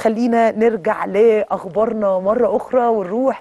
خلينا نرجع لاخبارنا مره اخرى ونروح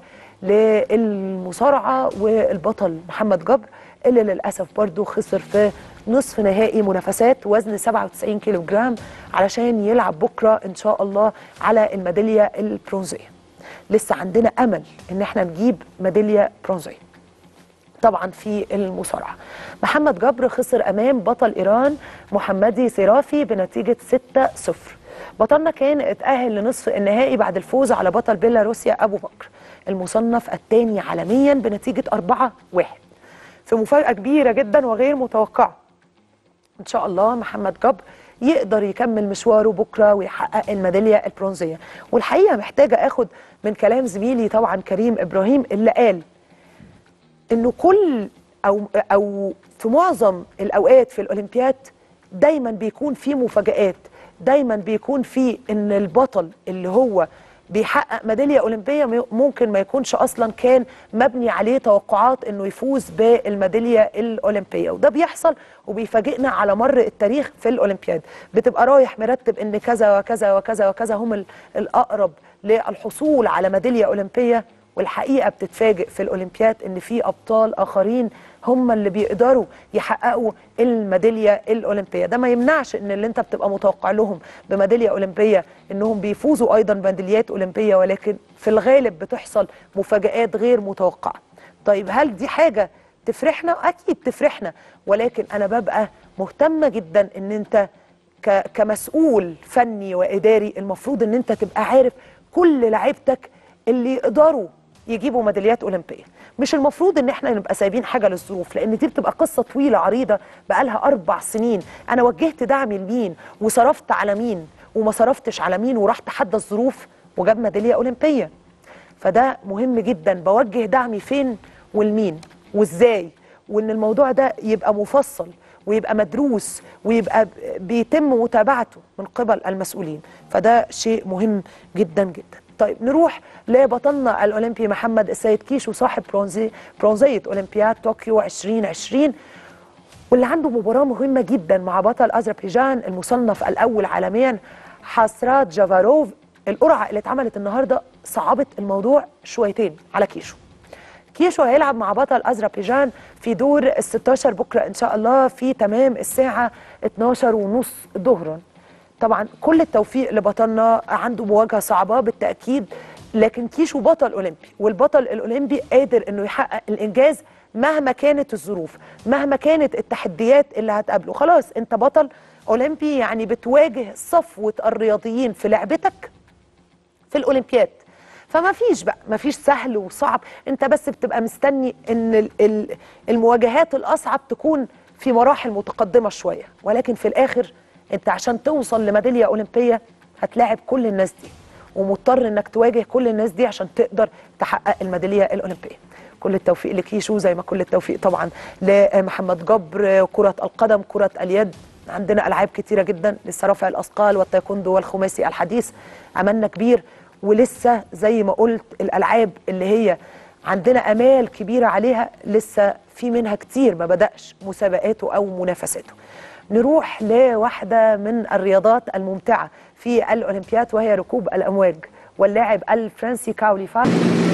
للمصارعه والبطل محمد جبر اللي للاسف برضو خسر في نصف نهائي منافسات وزن 97 كيلو جرام علشان يلعب بكره ان شاء الله على الميداليه البرونزيه لسه عندنا امل ان احنا نجيب ميداليه برونزيه طبعا في المصارعه محمد جبر خسر امام بطل ايران محمدي سيرافي بنتيجه 6-0 بطلنا كان اتاهل لنصف النهائي بعد الفوز على بطل بيلاروسيا ابو بكر المصنف الثاني عالميا بنتيجه 4-1 في مفاجاه كبيره جدا وغير متوقعه ان شاء الله محمد جبر يقدر يكمل مشواره بكره ويحقق الميداليه البرونزيه والحقيقه محتاجه اخد من كلام زميلي طبعا كريم ابراهيم اللي قال انه كل او او في معظم الاوقات في الاولمبياد دايما بيكون في مفاجآت دايما بيكون في ان البطل اللي هو بيحقق ميداليه اولمبيه ممكن ما يكونش اصلا كان مبني عليه توقعات انه يفوز بالميداليه الاولمبيه وده بيحصل وبيفاجئنا على مر التاريخ في الاولمبياد بتبقى رايح مرتب ان كذا وكذا وكذا وكذا هم الاقرب للحصول على ميداليه اولمبيه والحقيقه بتتفاجئ في الاولمبياد ان في ابطال اخرين هم اللي بيقدروا يحققوا الميداليه الاولمبيه ده ما يمنعش ان اللي انت بتبقى متوقع لهم بميداليه اولمبيه انهم بيفوزوا ايضا بميداليات اولمبيه ولكن في الغالب بتحصل مفاجات غير متوقعه طيب هل دي حاجه تفرحنا اكيد تفرحنا ولكن انا ببقى مهتمه جدا ان انت كمسؤول فني واداري المفروض ان انت تبقى عارف كل لعيبتك اللي يقدروا يجيبوا ميداليات اولمبيه مش المفروض ان احنا نبقى سايبين حاجه للظروف لان دي بتبقى قصه طويله عريضه بقالها اربع سنين انا وجهت دعمي لمين وصرفت على مين وما صرفتش على مين وراح تحدى الظروف وجاب ميداليه اولمبيه فده مهم جدا بوجه دعمي فين والمين وازاي وان الموضوع ده يبقى مفصل ويبقى مدروس ويبقى بيتم متابعته من قبل المسؤولين فده شيء مهم جدا جدا طيب نروح لبطلنا الاولمبي محمد السيد كيشو صاحب برونزي برونزيه اولمبياد طوكيو 2020 واللي عنده مباراه مهمه جدا مع بطل اذربيجان المصنف الاول عالميا حسرات جافاروف القرعه اللي اتعملت النهارده صعبت الموضوع شويتين على كيشو كيشو هيلعب مع بطل اذربيجان في دور ال 16 بكره ان شاء الله في تمام الساعه 12 ونص ظهرا طبعا كل التوفيق لبطلنا عنده مواجهه صعبه بالتاكيد لكن كيشو بطل اولمبي والبطل الاولمبي قادر انه يحقق الانجاز مهما كانت الظروف مهما كانت التحديات اللي هتقابله خلاص انت بطل اولمبي يعني بتواجه صفوه الرياضيين في لعبتك في الاولمبياد فما فيش بقى ما فيش سهل وصعب انت بس بتبقى مستني ان المواجهات الاصعب تكون في مراحل متقدمه شويه ولكن في الاخر انت عشان توصل لميداليه اولمبيه هتلاعب كل الناس دي ومضطر انك تواجه كل الناس دي عشان تقدر تحقق الميداليه الاولمبيه كل التوفيق لكيشو زي ما كل التوفيق طبعا لمحمد جبر كره القدم كره اليد عندنا العاب كتيره جدا لسه رفع الاثقال والتايكوندو والخماسي الحديث عملنا كبير ولسه زي ما قلت الالعاب اللي هي عندنا امال كبيره عليها لسه في منها كتير ما بداش مسابقاته او منافساته نروح لواحدة من الرياضات الممتعة في الأولمبياد وهي ركوب الأمواج واللاعب الفرنسي كاولي فاك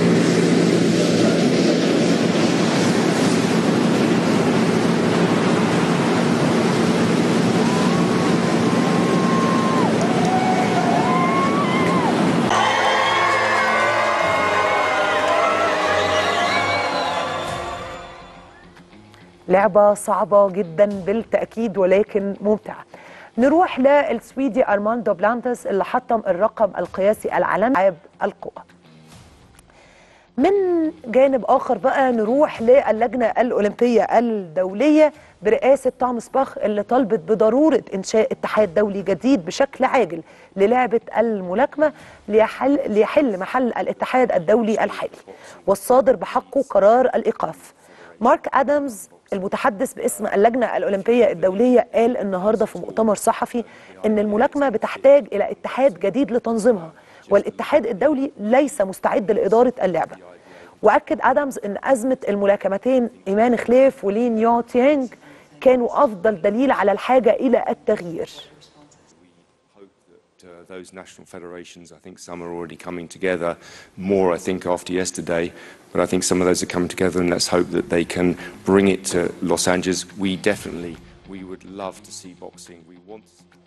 لعبة صعبة جدا بالتأكيد ولكن ممتعة نروح للسويدي أرماندو بلانتس اللي حطم الرقم القياسي العالمي لعب القوى من جانب آخر بقى نروح للجنة الأولمبية الدولية برئاسة توماس باخ اللي طلبت بضرورة إنشاء اتحاد دولي جديد بشكل عاجل للعبة الملاكمة ليحل, ليحل محل الاتحاد الدولي الحالي والصادر بحقه قرار الإيقاف مارك آدمز المتحدث باسم اللجنة الأولمبية الدولية قال النهاردة في مؤتمر صحفي أن الملاكمة بتحتاج إلى اتحاد جديد لتنظيمها والاتحاد الدولي ليس مستعد لإدارة اللعبة وأكد آدمز أن أزمة الملاكمتين إيمان خليف ولين يو تيانج كانوا أفضل دليل على الحاجة إلى التغيير those national federations. I think some are already coming together, more, I think, after yesterday. But I think some of those are coming together, and let's hope that they can bring it to Los Angeles. We definitely, we would love to see boxing. We want.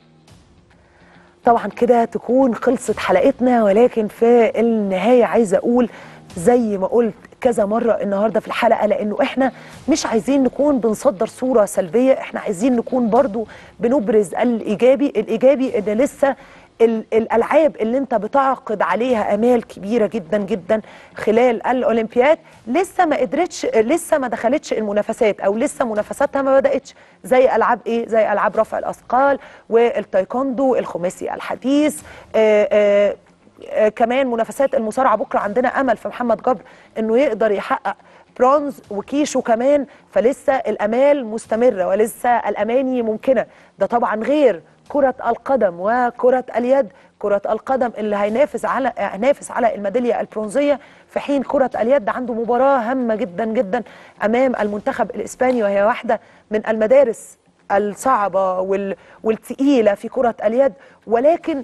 طبعا كده تكون خلصت حلقتنا ولكن في النهاية عايزة أقول زي ما قلت كذا مرة النهاردة في الحلقة لأنه إحنا مش عايزين نكون بنصدر صورة سلبية إحنا عايزين نكون برضو بنبرز الإيجابي الإيجابي إن لسه ال- الالعاب اللي انت بتعقد عليها امال كبيره جدا جدا خلال الاولمبياد لسه ما قدرتش لسه ما دخلتش المنافسات او لسه منافساتها ما بداتش زي العاب ايه زي العاب رفع الاثقال والتايكوندو الخماسي الحديث آآ آآ آه، كمان منافسات المصارعه بكره عندنا امل في محمد جبر انه يقدر يحقق برونز وكيشو كمان فلسه الامال مستمره ولسه الاماني ممكنه ده طبعا غير كرة القدم وكرة اليد كرة القدم اللي هينافس على هينافس على الميدالية البرونزية في حين كرة اليد عنده مباراة هامة جدا جدا أمام المنتخب الإسباني وهي واحدة من المدارس الصعبة وال... والتقيلة في كرة اليد ولكن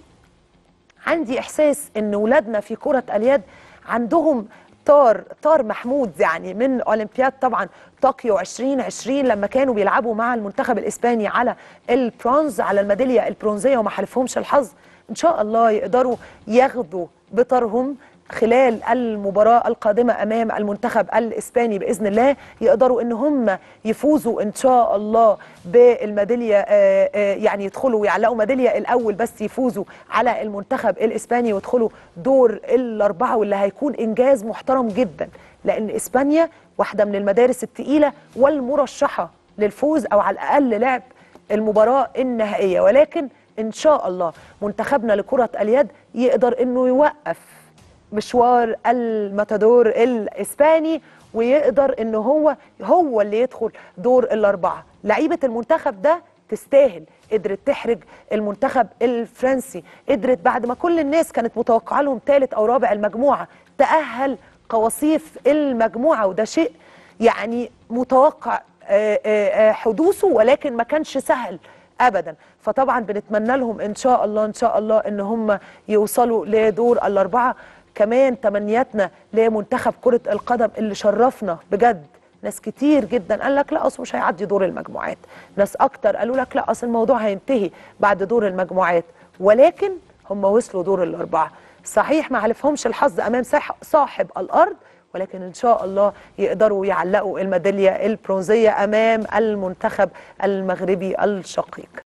عندي احساس ان ولادنا في كره اليد عندهم طار طار محمود يعني من اولمبياد طبعا طوكيو 2020 لما كانوا بيلعبوا مع المنتخب الاسباني على البرونز على الميداليه البرونزيه وما حالفهمش الحظ ان شاء الله يقدروا ياخدوا بطارهم خلال المباراة القادمة أمام المنتخب الإسباني بإذن الله يقدروا إن هم يفوزوا إن شاء الله بالميدالية آه، آه، يعني يدخلوا ويعلقوا ميدالية الأول بس يفوزوا على المنتخب الإسباني ويدخلوا دور الأربعة واللي هيكون إنجاز محترم جدا لأن إسبانيا واحدة من المدارس التقيلة والمرشحة للفوز أو على الأقل لعب المباراة النهائية ولكن إن شاء الله منتخبنا لكرة اليد يقدر إنه يوقف مشوار الماتادور الاسباني ويقدر ان هو هو اللي يدخل دور الاربعه لعيبه المنتخب ده تستاهل قدرت تحرج المنتخب الفرنسي قدرت بعد ما كل الناس كانت متوقعه لهم ثالث او رابع المجموعه تاهل قواصيف المجموعه وده شيء يعني متوقع آه، آه، آه، حدوثه ولكن ما كانش سهل ابدا فطبعا بنتمنى لهم ان شاء الله ان شاء الله ان هم يوصلوا لدور الاربعه كمان تمنياتنا لمنتخب كره القدم اللي شرفنا بجد ناس كتير جدا قال لك لا اصل مش هيعدي دور المجموعات ناس اكتر قالوا لك لا اصل الموضوع هينتهي بعد دور المجموعات ولكن هم وصلوا دور الاربعه صحيح ما حلفهمش الحظ امام صاح- صاحب الارض ولكن ان شاء الله يقدروا يعلقوا الميداليه البرونزيه امام المنتخب المغربي الشقيق